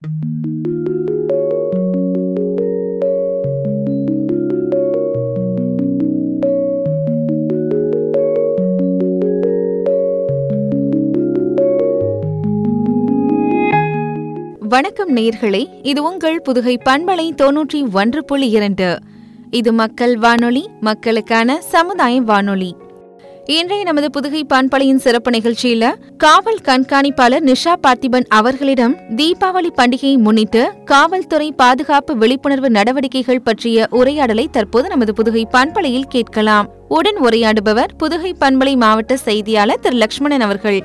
வணக்கம் நேர்களே இது உங்கள் புதுகை பண்பலை தொன்னூற்றி ஒன்று புள்ளி இரண்டு இது மக்கள் வானொலி மக்களுக்கான சமுதாய வானொலி இன்றைய நமது புதுகை பண்பலையின் சிறப்பு நிகழ்ச்சியில காவல் கண்காணிப்பாளர் நிஷா பார்த்திபன் அவர்களிடம் தீபாவளி பண்டிகையை முன்னிட்டு காவல்துறை பாதுகாப்பு விழிப்புணர்வு நடவடிக்கைகள் பற்றிய உரையாடலை தற்போது நமது புதுகை பண்பலையில் கேட்கலாம் உடன் உரையாடுபவர் புதுகை பண்பலை மாவட்ட செய்தியாளர் திரு லட்சுமணன் அவர்கள்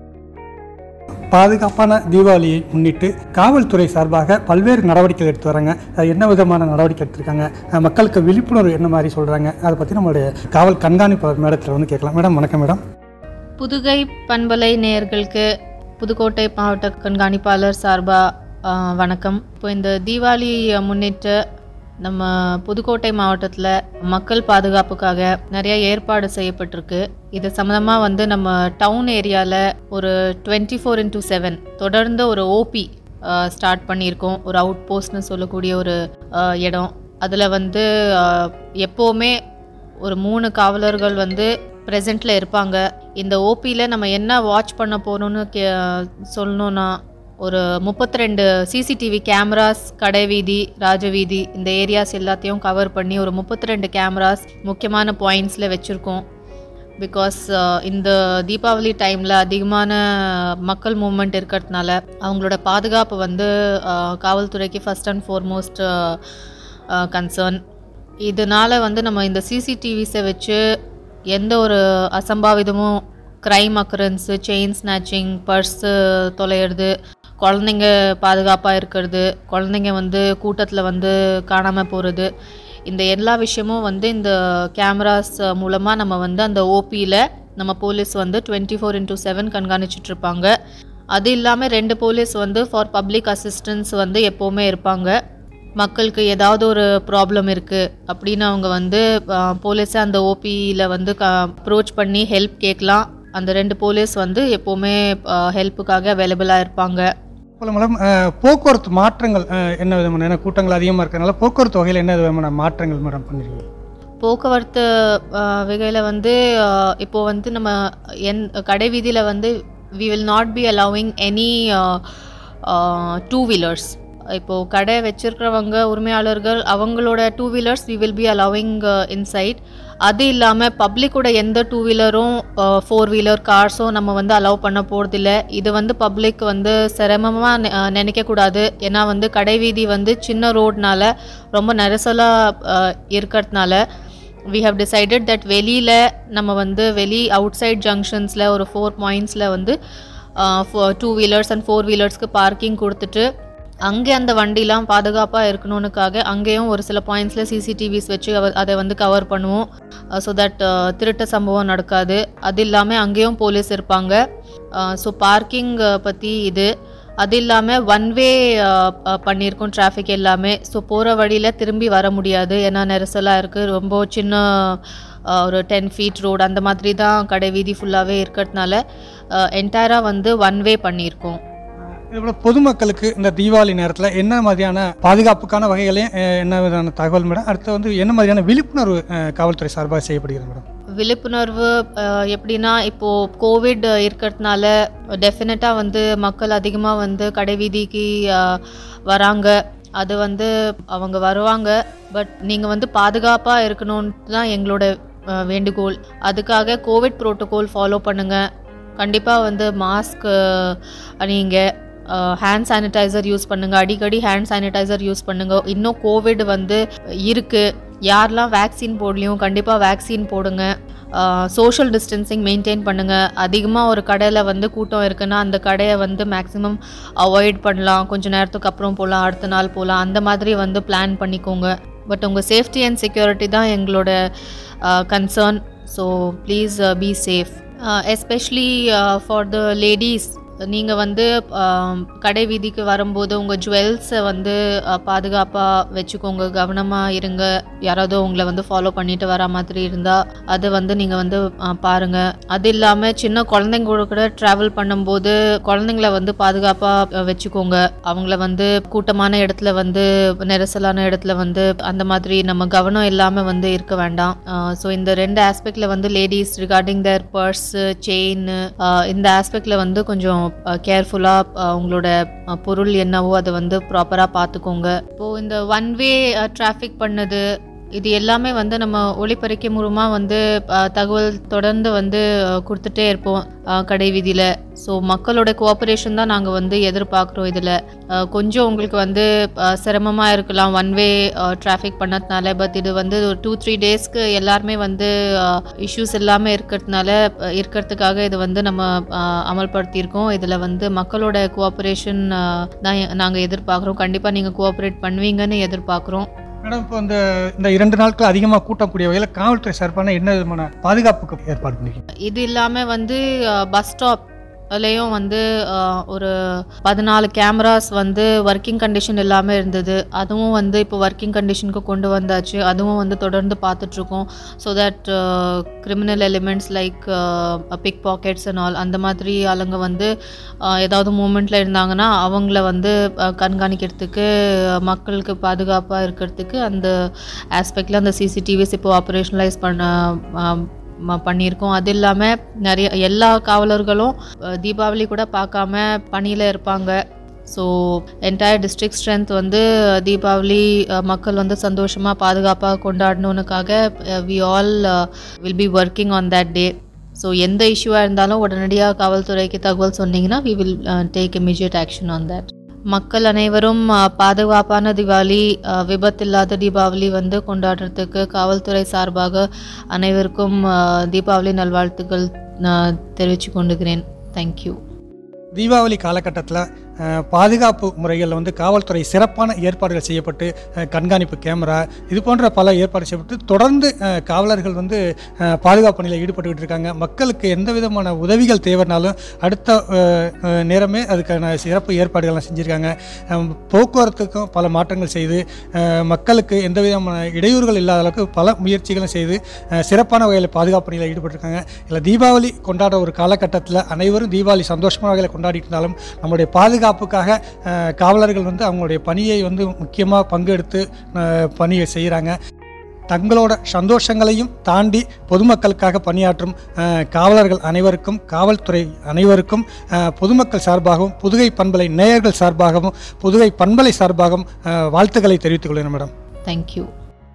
பாதுகாப்பான தீபாவளியை முன்னிட்டு காவல்துறை சார்பாக பல்வேறு நடவடிக்கைகள் எடுத்து வராங்க அது என்ன விதமான நடவடிக்கை எடுத்திருக்காங்க அஹ் மக்களுக்கு விழிப்புணர்வு என்ன மாதிரி சொல்கிறாங்க அதை பற்றி நம்மளுடைய காவல் கண்காணிப்பாளர் மேடத்தில் வந்து கேட்கலாம் மேடம் வணக்கம் மேடம் புதுகை பண்பலை நேயர்களுக்கு புதுக்கோட்டை மாவட்ட கண்காணிப்பாளர் சார்பாக வணக்கம் இப்போ இந்த தீபாவளி முன்னிட்டு நம்ம புதுக்கோட்டை மாவட்டத்தில் மக்கள் பாதுகாப்புக்காக நிறைய ஏற்பாடு செய்யப்பட்டிருக்கு இது சம்மந்தமாக வந்து நம்ம டவுன் ஏரியாவில் ஒரு டுவெண்ட்டி ஃபோர் இன்டூ செவன் தொடர்ந்து ஒரு ஓபி ஸ்டார்ட் பண்ணியிருக்கோம் ஒரு அவுட் போஸ்ட்னு சொல்லக்கூடிய ஒரு அஹ், இடம் அதில் வந்து அஹ், எப்போவுமே ஒரு மூணு காவலர்கள் வந்து ப்ரெசண்ட்டில் இருப்பாங்க இந்த ஓபியில் நம்ம என்ன வாட்ச் பண்ண போகிறோம்னு கே சொல்லணுன்னா ஒரு முப்பத்தி ரெண்டு சிசிடிவி கேமராஸ் கடைவீதி ராஜவீதி இந்த ஏரியாஸ் எல்லாத்தையும் கவர் பண்ணி ஒரு முப்பத்தி ரெண்டு கேமராஸ் முக்கியமான பாயிண்ட்ஸில் வச்சுருக்கோம் பிகாஸ் இந்த தீபாவளி டைமில் அதிகமான மக்கள் மூவ்மெண்ட் இருக்கிறதுனால அவங்களோட பாதுகாப்பு வந்து அஹ், காவல்துறைக்கு ஃபஸ்ட் அண்ட் ஃபார்மோஸ்ட் கன்சர்ன் இதனால வந்து நம்ம இந்த சிசிடிவிஸை வச்சு எந்த ஒரு அசம்பாவிதமும் crime occurrence chain snatching purse தொலையிறது குழந்தைங்க பாதுகாப்பாக இருக்கிறது குழந்தைங்க வந்து கூட்டத்தில் வந்து காணாமல் போகிறது இந்த எல்லா விஷயமும் வந்து இந்த கேமராஸ் மூலமாக நம்ம வந்து அந்த ஓபியில் நம்ம போலீஸ் வந்து டுவெண்ட்டி ஃபோர் இன்டூ செவன் கண்காணிச்சிட்ருப்பாங்க அது இல்லாமல் ரெண்டு போலீஸ் வந்து ஃபார் பப்ளிக் அசிஸ்டன்ஸ் வந்து எப்போவுமே இருப்பாங்க மக்களுக்கு ஏதாவது ஒரு ப்ராப்ளம் இருக்குது அப்படின்னு அவங்க வந்து போலீஸை அந்த ஓபியில் வந்து க அப்ரோச் பண்ணி ஹெல்ப் கேட்கலாம் அந்த ரெண்டு போலீஸ் வந்து எப்போவுமே ஹெல்ப்புக்காக அவைலபிளாக இருப்பாங்க போல மேடம் அஹ், போக்குவரத்து மாற்றங்கள் அஹ், என்ன விதமான ஏன்னா கூட்டங்கள் அதிகமாக இருக்கிறதுனால போக்குவரத்து வகையில் என்ன விதமான மாற்றங்கள் மேடம் பண்ணிருக்கீங்க போக்குவரத்து வகையில் வந்து அஹ், இப்போ வந்து நம்ம என் கடை வீதியில் வந்து we will not be allowing any two wheelers இப்போது கடை வச்சிருக்கிறவங்க உரிமையாளர்கள் அவங்களோட two wheelers we will be allowing inside அது இல்லாமல் பப்ளிக்கோட எந்த டூ வீலரும் ஃபோர் வீலர் கார்ஸும் நம்ம வந்து அலோவ் பண்ண போகிறதில்ல இது வந்து பப்ளிக் வந்து சிரமமாக நினைக்கக்கூடாது ஏன்னா வந்து கடைவீதி வந்து சின்ன ரோட்னால ரொம்ப நெரிசலாக இருக்கிறதுனால வி ஹவ் டிசைடட் தட் வெளியில் நம்ம வந்து வெளி அவுட் சைட் ஜங்ஷன்ஸில் ஒரு ஃபோர் பாயிண்ட்ஸில் வந்து டூ வீலர்ஸ் அண்ட் ஃபோர் வீலர்ஸ்க்கு பார்க்கிங் கொடுத்துட்டு அங்கே அந்த வண்டிலாம் பாதுகாப்பாக இருக்கணுனுக்காக அங்கேயும் ஒரு சில பாயிண்ட்ஸில் சிசிடிவிஸ் வச்சு அவ- அதை வந்து கவர் பண்ணுவோம் ஸோ தட் திருட்டு சம்பவம் நடக்காது அது இல்லாமல் அங்கேயும் போலீஸ் இருப்பாங்க ஸோ பார்க்கிங் பற்றி இது அது இல்லாமல் ஒன் வே பண்ணியிருக்கோம் டிராஃபிக் எல்லாமே ஸோ போகிற வழியில் திரும்பி வர முடியாது ஏன்னா நெரிசலாக இருக்குது ரொம்ப சின்ன அஹ், ஒரு டென் ஃபீட் ரோடு அந்த மாதிரி தான் கடை வீதி ஃபுல்லாகவே இருக்கிறதுனால என்டையராக வந்து ஒன் வே பண்ணியிருக்கோம் இதுபோல் பொதுமக்களுக்கு இந்த தீபாவளி நேரத்தில் என்ன மாதிரியான பாதுகாப்புக்கான வகைகளையும் அஹ், என்ன விதமான தகவல் மேடம் அடுத்து வந்து என்ன மாதிரியான விழிப்புணர்வு அஹ், காவல்துறை சார்பாக செய்யப்படுகிறது மேடம் விழிப்புணர்வு அஹ், எப்படின்னா இப்போது கோவிட் இருக்கிறதுனால டெஃபினட்டாக வந்து மக்கள் அதிகமாக வந்து கடைவீதிக்கு அஹ், வராங்க அது வந்து அவங்க வருவாங்க பட் நீங்கள் வந்து பாதுகாப்பாக இருக்கணும்னு தான் எங்களோட அஹ், வேண்டுகோள் அதுக்காக கோவிட் ப்ரோட்டோகால் ஃபாலோ பண்ணுங்கள் கண்டிப்பாக வந்து மாஸ்க் அணியுங்க ஹேண்ட் சானிடைசர் யூஸ் பண்ணுங்க அடிக்கடி ஹேண்ட் சானிடைசர் யூஸ் பண்ணுங்க இன்னும் கோவிட் வந்து இருக்கு யாரெல்லாம் வேக்சின் போடலையும் கண்டிப்பாக வேக்சின் போடுங்க சோஷியல் டிஸ்டன்சிங் மெயின்டைன் பண்ணுங்க அதிகமாக ஒரு கடையில் வந்து கூட்டம் இருக்குன்னா அந்த கடையை வந்து மேக்ஸிமம் அவாய்ட் பண்ணலாம் கொஞ்ச நேரத்துக்கு அப்புறம் போகலாம் அடுத்த நாள் போகலாம் அந்த மாதிரி வந்து பிளான் பண்ணிக்கோங்க பட் உங்கள் சேஃப்டி அண்ட் செக்யூரிட்டி தான் எங்களோட concern so please be safe especially for the ladies நீங்கள் வந்து ஆம், கடை வீதிக்கு வரும்போது உங்கள் ஜுவல்ஸை வந்து பாதுகாப்பாக வச்சுக்கோங்க கவனமாக இருங்க யாராவது உங்களை வந்து ஃபாலோ பண்ணிட்டு வர மாதிரி இருந்தால் அதை வந்து நீங்கள் வந்து ஆ, பாருங்க அது இல்லாமல் சின்ன குழந்தைங்க கூட கூட ட்ராவல் பண்ணும்போது குழந்தைங்கள வந்து பாதுகாப்பாக வச்சுக்கோங்க அவங்கள வந்து கூட்டமான இடத்துல வந்து நெரிசலான இடத்துல வந்து அந்த மாதிரி நம்ம கவனம் இல்லாமல் வந்து இருக்க வேண்டாம் ஸோ இந்த ரெண்டு ஆஸ்பெக்ட்ல வந்து ladies regarding their purse chain இந்த ஆஸ்பெக்ட்ல வந்து கொஞ்சம் கேர்ஃபுல்லாக உங்களோட அஹ், பொருள் என்னவோ அதை வந்து ப்ராப்பராக பார்த்துக்கோங்க இப்போது இந்த ஒன் வே டிராஃபிக் பண்ணது இது எல்லாமே வந்து நம்ம ஒளிப்பறிக்கை மூலமாக வந்து அஹ், தகவல் தொடர்ந்து வந்து அஹ், கொடுத்துட்டே இருப்போம் அஹ், கடை வீதியில் ஸோ மக்களோட கோஆப்ரேஷன் தான் நாங்கள் வந்து எதிர்பார்க்குறோம் இதில் கொஞ்சம் உங்களுக்கு வந்து சிரமமாக இருக்கலாம் ஒன் வே டிராஃபிக் பண்ணதுனால பட் இது வந்து ஒரு டூ த்ரீ டேஸ்க்கு எல்லாருமே வந்து இஷ்யூஸ் எல்லாமே இருக்கிறதுனால அஹ், இருக்கிறதுக்காக இது வந்து நம்ம அஹ், அமல்படுத்தியிருக்கோம் இதில் வந்து மக்களோட கோஆப்ரேஷன் தான் நாங்கள் எதிர்பார்க்குறோம் கண்டிப்பாக நீங்கள் கோஆப்ரேட் பண்ணுவீங்கன்னு எதிர்பார்க்குறோம் மேடம் இப்போ இந்த இந்த இரண்டு நாட்கள் அதிகமாக கூட்டக்கூடிய வகையில் காவல்துறை சார்பான என்ன விதமான பாதுகாப்புக்கு ஏற்பாடு பண்ணிருக்கீங்க இது இல்லாமல் வந்து பஸ் ஸ்டாப் அதுலேயும் வந்து அஹ், ஒரு பதினாலு கேமராஸ் வந்து ஒர்க்கிங் கண்டிஷன் இல்லாமல் இருந்தது அதுவும் வந்து இப்போ ஒர்க்கிங் கண்டிஷனுக்கு கொண்டு வந்தாச்சு அதுவும் வந்து தொடர்ந்து பார்த்துட்ருக்கோம் so that criminal elements like pickpockets and all அந்த மாதிரி ஆளுங்க வந்து அஹ், ஏதாவது மூமெண்ட்டில் இருந்தாங்கன்னா அவங்கள வந்து அஹ், கண்காணிக்கிறதுக்கு அஹ், மக்களுக்கு பாதுகாப்பாக இருக்கிறதுக்கு அந்த ஆஸ்பெக்டில் அந்த சிசிடிவிஸ் இப்போ ஆப்ரேஷனலைஸ் பண்ண அஹ், ம- பண்ணியிருக்கோம் அது இல்லாமல் நிறைய எல்லா காவலர்களும் அஹ், தீபாவளி கூட பார்க்காம பணியில் இருப்பாங்க ஸோ என்டையர் டிஸ்ட்ரிக்ட் ஸ்ட்ரென்த் வந்து தீபாவளி அஹ், மக்கள் வந்து சந்தோஷமாக பாதுகாப்பாக கொண்டாடணுனுக்காக we all will be working on that day so எந்த இஷ்யூவாக இருந்தாலும் உடனடியாக காவல்துறைக்கு தகவல் சொன்னீங்கன்னா we will take immediate action on that மக்கள் அனைவரும் அஹ், பாதுகாப்பான தீபாவளி அஹ், விபத்தில்லாத தீபாவளி வந்து கொண்டாடுறதுக்கு காவல்துறை சார்பாக அனைவருக்கும் அஹ், தீபாவளி நல்வாழ்த்துக்கள் நான் தெரிவித்து கொண்டுகிறேன் தேங்க்யூ தீபாவளி காலகட்டத்தில் பாதுகாப்பு முறைகளில் வந்து காவல்துறை சிறப்பான ஏற்பாடுகள் செய்யப்பட்டு அஹ், கண்காணிப்பு கேமரா இது போன்ற பல ஏற்பாடு செய்யப்பட்டு தொடர்ந்து அஹ், காவலர்கள் வந்து அஹ், பாதுகாப்பு பணியில் ஈடுபட்டுக்கிட்டு இருக்காங்க மக்களுக்கு எந்த விதமான உதவிகள் தேவைனாலும் அடுத்த அஹ், அஹ், நேரமே அதுக்கான சிறப்பு ஏற்பாடுகள்லாம் செஞ்சுருக்காங்க அஹ், போக்குவரத்துக்கும் பல மாற்றங்கள் செய்து அஹ், மக்களுக்கு எந்த விதமான இடையூறுகள் இல்லாத அளவுக்கு பல முயற்சிகளும் செய்து அஹ், சிறப்பான வகையில் பாதுகாப்பு பணியில் ஈடுபட்டிருக்காங்க இல்லை தீபாவளி கொண்டாட ஒரு காலகட்டத்தில் அனைவரும் தீபாவளி சந்தோஷமான வகையில் கொண்டாடிட்டு இருந்தாலும் நம்முடைய பாதுகாப்புக்காக அஹ், காவலர்கள் வந்து அவங்களுடைய பணியை வந்து முக்கியமாக பங்கெடுத்து அஹ், பணியை செய்கிறாங்க தங்களோட சந்தோஷங்களையும் தாண்டி பொதுமக்களுக்காக பணியாற்றும் அஹ், காவலர்கள் அனைவருக்கும் காவல்துறை அனைவருக்கும் அஹ், பொதுமக்கள் சார்பாகவும் புதுகை பண்பலை நேயர்கள் சார்பாகவும் புதுகை பண்பலை சார்பாகவும் அஹ், வாழ்த்துக்களை தெரிவித்துக் கொள்கிறேன் மேடம் தேங்க்யூ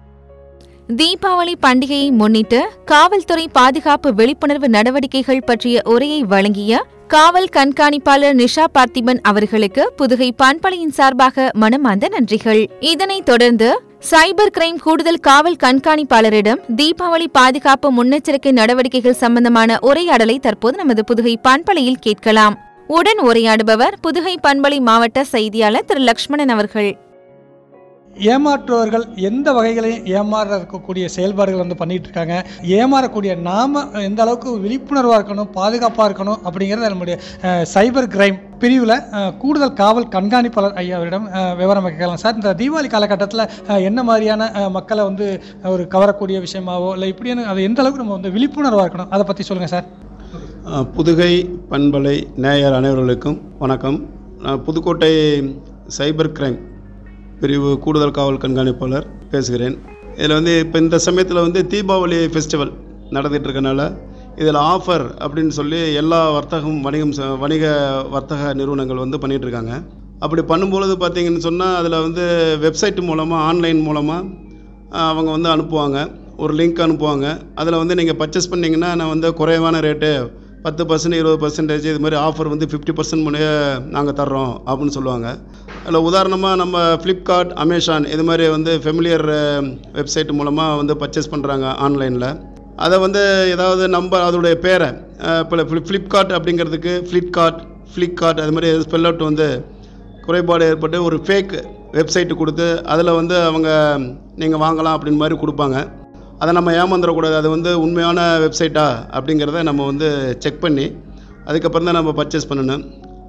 தீபாவளி பண்டிகையை முன்னிட்டு காவல்துறை பாதுகாப்பு விழிப்புணர்வு நடவடிக்கைகள் பற்றிய உரையை வழங்கிய காவல் கண்காணிப்பாளர் நிஷா பார்த்திபன் அவர்களுக்கு புதுகை பண்பலையின் சார்பாக மனமார்ந்த நன்றிகள் இதனைத் தொடர்ந்து சைபர் கிரைம் கூடுதல் காவல் கண்காணிப்பாளரிடம் தீபாவளி பாதுகாப்பு முன்னெச்சரிக்கை நடவடிக்கைகள் சம்பந்தமான உரையாடலை தற்போது நமது புதுகை பண்பலையில் கேட்கலாம் உடன் உரையாடுபவர் புதுகை பண்பலை மாவட்ட செய்தியாளர் திரு லக்ஷ்மணன் அவர்கள் ஏமாற்றுவர்கள் எந்த வகைகளையும் ஏமாற இருக்கக்கூடிய செயல்பாடுகள் வந்து பண்ணிட்டு இருக்காங்க ஏமாறக்கூடிய நாம எந்த அளவுக்கு விழிப்புணர்வாக இருக்கணும் பாதுகாப்பாக இருக்கணும் அப்படிங்கிறத நம்முடைய அஹ், சைபர் கிரைம் பிரிவில் அஹ், கூடுதல் காவல் கண்காணிப்பாளர் ஐயாவிடம் அஹ், விவரம் கேட்கலாம் சார் இந்த தீபாவளி காலகட்டத்தில் அஹ், என்ன மாதிரியான அஹ், மக்களை வந்து ஒரு கவரக்கூடிய விஷயமாவோ இல்லை இப்படியான அது எந்த அளவுக்கு நம்ம வந்து விழிப்புணர்வாக இருக்கணும் அதை பற்றி சொல்லுங்கள் சார் அஹ், புதுகை பண்பலை நேயர் அனைவர்களுக்கும் வணக்கம் நான் புதுக்கோட்டை சைபர் கிரைம் பிரிவு கூடுதல் காவல் கண்காணிப்பாளர் பேசுகிறேன் இதில் வந்து இப்போ இந்த சமயத்தில் வந்து தீபாவளி ஃபெஸ்டிவல் நடந்துட்டு இருக்கனால இதில் ஆஃபர் அப்படின்னு சொல்லி எல்லா வர்த்தகம் வணிகம் ச- வணிக வர்த்தக நிறுவனங்கள் வந்து பண்ணிட்டு இருக்காங்க அப்படி பண்ணும்பொழுது பார்த்தீங்கன்னு சொன்னால் அதில் வந்து வெப்சைட் மூலமாக ஆன்லைன் மூலமாக அவங்க வந்து அனுப்புவாங்க ஒரு லிங்க் அனுப்புவாங்க அதில் வந்து நீங்கள் பர்ச்சேஸ் பண்ணிங்கன்னா நான் வந்து குறைவான ரேட்டு பத்து பர்சன்ட் இருபது பர்சன்டேஜ் இது மாதிரி ஆஃபர் வந்து ஃபிஃப்டி பர்சன்ட் முன்னே நாங்கள் தர்றோம் அப்படின்னு சொல்லுவாங்க அதில் உதாரணமாக நம்ம ஃப்ளிப்கார்ட் அமேசான் இது மாதிரி வந்து ஃபெமிலியர் வெப்சைட் மூலமாக வந்து பர்ச்சேஸ் பண்ணுறாங்க ஆன்லைனில் அதை வந்து ஏதாவது நம்பர் அதோடைய பேரை இப்போ ஃப்ளிப்கார்ட் அப்படிங்கிறதுக்கு ஃப்ளிப்கார்ட் ஃப்ளிப்கார்ட் அது மாதிரி ஸ்பெல் அவுட் வந்து குறைபாடு ஏற்பட்டு ஒரு ஃபேக் வெப்சைட்டு கொடுத்து அதில் வந்து அவங்க நீங்கள் வாங்கலாம் அப்படின்னு மாதிரி கொடுப்பாங்க அதை நம்ம ஏமாந்துடக்கூடாது அது வந்து உண்மையான வெப்சைட்டா அப்படிங்கிறத நம்ம வந்து செக் பண்ணி அதுக்கப்புறம் தான் நம்ம பர்ச்சேஸ் பண்ணணும்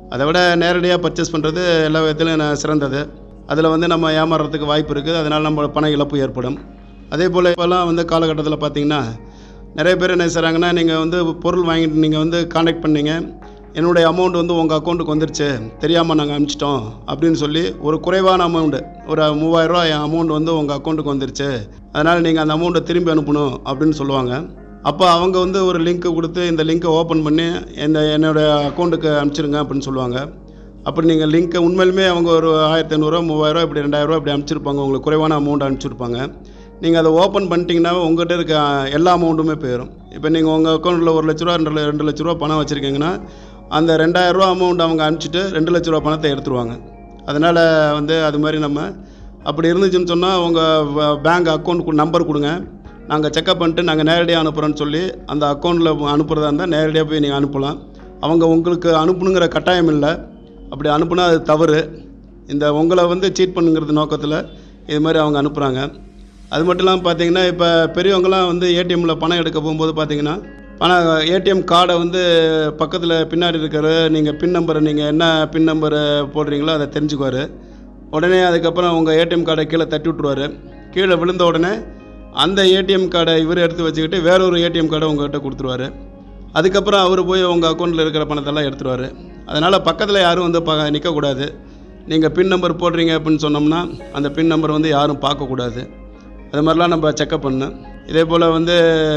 அதை விட நேரடியாக பர்ச்சேஸ் பண்ணுறது எல்லா விதத்துலையும் ந- சிறந்தது அதில் வந்து நம்ம ஏமாறுறதுக்கு வாய்ப்பு இருக்குது அதனால் நம்ம பண இழப்பு ஏற்படும் அதே போல் இப்போல்லாம் வந்து காலகட்டத்தில் பார்த்தீங்கன்னா நிறைய பேர் என்ன செய்கிறாங்கன்னா நீங்கள் வந்து பொருள் வாங்கிட்டு நீங்கள் வந்து காண்டாக்ட் பண்ணீங்க என்னுடைய அமௌண்ட் வந்து உங்கள் அக்கௌண்ட்டுக்கு வந்துருச்சு தெரியாமல் நாங்கள் அனுப்பிச்சிட்டோம் அப்படின்னு சொல்லி ஒரு குறைவான அமௌண்ட்டு ஒரு மூவாயிரரூவா என் அமௌண்ட் வந்து உங்கள் அக்கௌண்ட்டுக்கு வந்துருச்சு அதனால் நீங்கள் அந்த அமௌண்ட்டை திரும்பி அனுப்பணும் அப்படின்னு சொல்லுவாங்க அப்போ அவங்க வந்து ஒரு லிங்க்கு கொடுத்து இந்த லிங்க்கை ஓப்பன் பண்ணி என்ன என்னோடய அக்கௌண்ட்டுக்கு அனுப்பிச்சிருங்க அப்படின்னு சொல்லுவாங்க அப்படி நீங்கள் லிங்க்கை உண்மையிலுமே அவங்க ஒரு ஆயிரத்தி ஐநூறுரூவா மூவாயிரரூவா இப்படி ரெண்டாயிரரூவா இப்படி அனுப்பிச்சிருப்பாங்க உங்களுக்கு குறைவான அமௌண்ட் அனுப்பிச்சிருப்பாங்க நீங்கள் அதை ஓப்பன் பண்ணிட்டீங்கன்னா உங்கள்கிட்ட இருக்க எல்லா அமௌண்ட்டுமே போயிடும் இப்போ நீங்கள் உங்கள் அக்கௌண்ட்டில் ஒரு லட்ச ரூபா ரெண்டு ல- ரெண்டு லட்ச ரூபா பணம் வச்சுருக்கீங்கன்னா அந்த ரெண்டாயிரரூவா அமௌண்ட் அவங்க அனுப்பிச்சிட்டு ரெண்டு லட்ச ரூபா பணத்தை எடுத்துருவாங்க அதனால் வந்து அது மாதிரி நம்ம அப்படி இருந்துச்சுன்னு சொன்னால் உங்கள் பேங்க் அக்கௌண்ட் நம்பர் கொடுங்க நாங்கள் செக்அப் பண்ணிட்டு நாங்கள் நேரடியாக அனுப்புகிறோன்னு சொல்லி அந்த அக்கௌண்ட்டில் அனுப்புகிறதா இருந்தால் நேரடியாக போய் நீங்கள் அனுப்பலாம் அவங்க உங்களுக்கு அனுப்பணுங்கிற கட்டாயம் இல்லை அப்படி அனுப்புனா அது தவறு இந்த உங்களை வந்து சீட் பண்ணுங்கிறது நோக்கத்தில் இது மாதிரி அவங்க அனுப்புகிறாங்க அது மட்டும் இல்லாமல் பார்த்தீங்கன்னா இப்போ பெரியவங்களாம் வந்து ஏடிஎம்மில் பணம் எடுக்க போகும்போது பார்த்தீங்கன்னா பணம் ஏடிஎம் கார்டை வந்து பக்கத்தில் பின்னாடி இருக்கிற நீங்கள் பின் நம்பரை நீங்கள் என்ன பின் நம்பரை போடுறீங்களோ அதை தெரிஞ்சுக்குவார் உடனே அதுக்கப்புறம் உங்கள் ஏடிஎம் கார்டை கீழே தட்டி விட்ருவாரு கீழே விழுந்த உடனே அந்த ஏடிஎம் கார்டை இவர் எடுத்து வச்சுக்கிட்டு வேற ஒரு ஏடிஎம் கார்டை உங்கள்கிட்ட கொடுத்துருவாரு அதுக்கப்புறம் அவர் போய் உங்கள் அக்கௌண்ட்டில் இருக்கிற பணத்தெல்லாம் எடுத்துருவார் அதனால் பக்கத்தில் யாரும் வந்து ப நிற்கக்கூடாது நீங்கள் பின் நம்பர் போடுறீங்க அப்படின்னு சொன்னோம்னா அந்த பின் நம்பர் வந்து யாரும் பார்க்கக்கூடாது அது மாதிரிலாம் நம்ம செக்கப் பண்ணணும் இதே போல் வந்து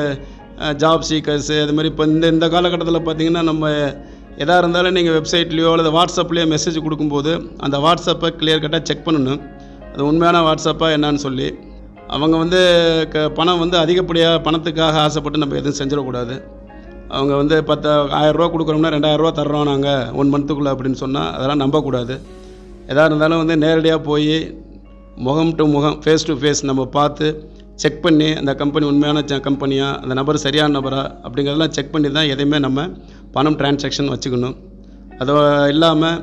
ஜாப் சீக்கர்ஸு அது மாதிரி இப்போ இந்த இந்த காலகட்டத்தில் பார்த்தீங்கன்னா நம்ம எதாக இருந்தாலும் நீங்கள் வெப்சைட்லேயோ அல்லது வாட்ஸ்அப்லேயோ மெசேஜ் கொடுக்கும்போது அந்த வாட்ஸ்அப்பை கிளியர் கட்டாக செக் பண்ணணும் அது உண்மையான வாட்ஸ்அப்பாக என்னன்னு சொல்லி அவங்க வந்து க பணம் வந்து அதிகப்படியாக பணத்துக்காக ஆசைப்பட்டு நம்ம எதுவும் செஞ்சிடக்கூடாது அவங்க வந்து பத்து ஆயிரரூவா கொடுக்குறோம்னா ரெண்டாயிரரூவா தர்றோம் நாங்கள் ஒன் மந்த்துக்குள்ளே அப்படின்னு சொன்னால் அதெல்லாம் நம்பக்கூடாது எதாக இருந்தாலும் வந்து நேரடியாக போய் முகம் டு முகம் ஃபேஸ் டு ஃபேஸ் நம்ம பார்த்து செக் பண்ணி அந்த கம்பெனி உண்மையான கம்பெனியா அந்த நபர் சரியான நபரா அப்படிங்கிறதெல்லாம் செக் பண்ணி தான் எதையுமே நம்ம பணம் டிரான்சாக்ஷன் வச்சுக்கணும் அது இல்லாமல்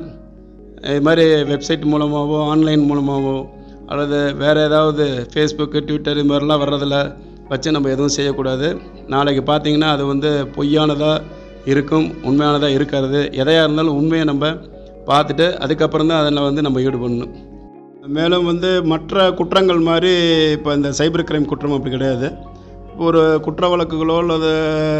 இது மாதிரி வெப்சைட் மூலமாகவோ ஆன்லைன் மூலமாகவோ அல்லது வேறு ஏதாவது ஃபேஸ்புக்கு ட்விட்டர் இது மாதிரிலாம் வர்றதில் வச்சு நம்ம எதுவும் செய்யக்கூடாது நாளைக்கு பார்த்தீங்கன்னா அது வந்து பொய்யானதாக இருக்கும் உண்மையானதாக இருக்காது எதையாக இருந்தாலும் உண்மையை நம்ம பார்த்துட்டு அதுக்கப்புறம் தான் அதில் வந்து நம்ம ஈடுபடணும் மேலும் வந்து மற்ற குற்றங்கள் மாதிரி இப்போ இந்த சைபர் கிரைம் குற்றம் அப்படி கிடையாது ஒரு குற்ற வழக்குகளோ அல்லது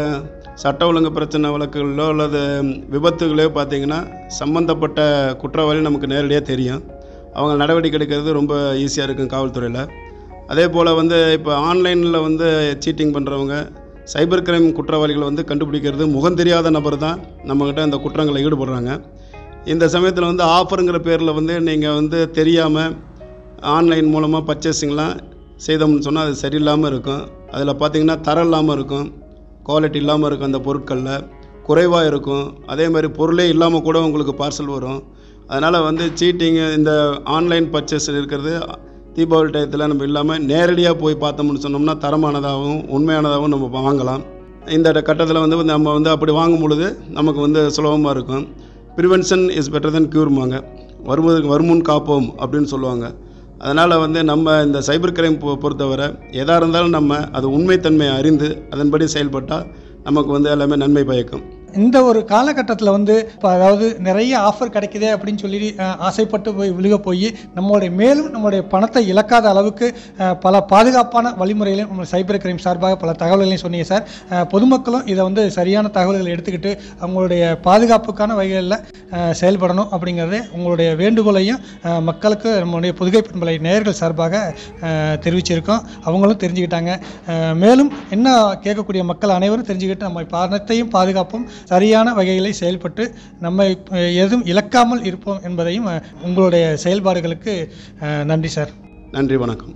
சட்ட ஒழுங்கு பிரச்சனை வழக்குகளோ அல்லது விபத்துகளோ பார்த்தீங்கன்னா சம்மந்தப்பட்ட குற்றவாளி நமக்கு நேரடியாக தெரியும் அவங்க நடவடிக்கை எடுக்கிறது ரொம்ப ஈஸியாக இருக்கும் காவல்துறையில் அதே போல் வந்து இப்போ ஆன்லைனில் வந்து சீட்டிங் பண்ணுறவங்க சைபர் கிரைம் குற்றவாளிகளை வந்து கண்டுபிடிக்கிறது முகம் தெரியாத நபர் தான் நம்மக்கிட்ட இந்த குற்றங்களில் ஈடுபடுறாங்க இந்த சமயத்தில் வந்து ஆஃபருங்கிற பேரில் வந்து நீங்கள் வந்து தெரியாமல் ஆன்லைன் மூலமாக பர்ச்சேசிங்லாம் செய்தோம்னு சொன்னால் அது சரியில்லாமல் இருக்கும் அதில் பார்த்தீங்கன்னா தரம் இல்லாமல் இருக்கும் குவாலிட்டி இல்லாமல் இருக்கும் அந்த பொருட்களில் குறைவாக இருக்கும் அதே மாதிரி பொருளே இல்லாமல் கூட உங்களுக்கு பார்சல் வரும் அதனால் வந்து சீட்டிங்கு இந்த ஆன்லைன் பர்ச்சேஸ் இருக்கிறது தீபாவளி டயத்தில் நம்ம இல்லாமல் நேரடியாக போய் பார்த்தோம்னு சொன்னோம்னா தரமானதாகவும் உண்மையானதாகவும் நம்ம வாங்கலாம் இந்த கட்டத்தில் வந்து நம்ம வந்து அப்படி வாங்கும் பொழுது நமக்கு வந்து சுலபமாக இருக்கும் ப்ரிவென்ஷன் இஸ் பெட்டர் தென் க்யூர்மாங்க வருவதற்கு வருமுன் காப்போம் அப்படின்னு சொல்லுவாங்க அதனால் வந்து நம்ம இந்த சைபர் கிரைம் பொ பொறுத்தவரை எதாக இருந்தாலும் நம்ம அது உண்மைத்தன்மையை அறிந்து அதன்படி செயல்பட்டால் நமக்கு வந்து எல்லாமே நன்மை பயக்கும் இந்த ஒரு காலகட்டத்தில் வந்து இப்போ அதாவது நிறைய ஆஃபர் கிடைக்குதே அப்படின்னு சொல்லி அஹ், ஆசைப்பட்டு போய் விழுக போய் நம்மளுடைய மேலும் நம்மளுடைய பணத்தை இழக்காத அளவுக்கு அஹ், பல பாதுகாப்பான வழிமுறைகளையும் நம்ம சைபர் கிரைம் சார்பாக பல தகவல்களையும் சொன்னீங்க சார் அஹ், பொதுமக்களும் இதை வந்து சரியான தகவல்களை எடுத்துக்கிட்டு அவங்களுடைய பாதுகாப்புக்கான வகைகளில் அஹ், செயல்படணும் அப்படிங்கிறதே உங்களுடைய வேண்டுகோளையும் அஹ், மக்களுக்கு நம்மளுடைய புதுகை பண்பலை நேயர்கள் சார்பாக அஹ், தெரிவிச்சிருக்கோம் அவங்களும் தெரிஞ்சுக்கிட்டாங்க அஹ், மேலும் என்ன கேட்கக்கூடிய மக்கள் அனைவரும் தெரிஞ்சுக்கிட்டு நம்ம பணத்தையும் பாதுகாப்பும் சரியான வகைகளை செயல்பட்டு நம்மை அஹ், எதுவும் இழக்காமல் இருப்போம் என்பதையும் அஹ், உங்களுடைய செயல்பாடுகளுக்கு அஹ், நன்றி சார் நன்றி வணக்கம்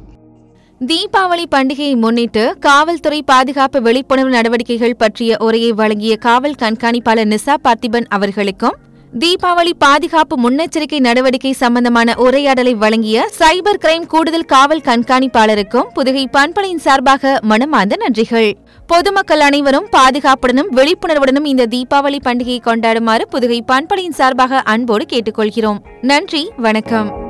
தீபாவளி பண்டிகையை முன்னிட்டு காவல்துறை பாதுகாப்பு விழிப்புணர்வு நடவடிக்கைகள் பற்றிய உரையை வழங்கிய காவல் கண்காணிப்பாளர் நிசா பார்த்திபன் அவர்களுக்கும் தீபாவளி பாதுகாப்பு முன்னெச்சரிக்கை நடவடிக்கை சம்பந்தமான உரையாடலை வழங்கிய சைபர் கிரைம் கூடுதல் காவல் கண்காணிப்பாளருக்கும் புதுகை பண்பலையின் சார்பாக மனமார்ந்த நன்றிகள் பொதுமக்கள் அனைவரும் பாதுகாப்புடனும் விழிப்புணர்வுடனும் இந்த தீபாவளி பண்டிகையை கொண்டாடுமாறு புதுகை பண்பலையின் சார்பாக அன்போடு கேட்டுக்கொள்கிறோம் நன்றி வணக்கம்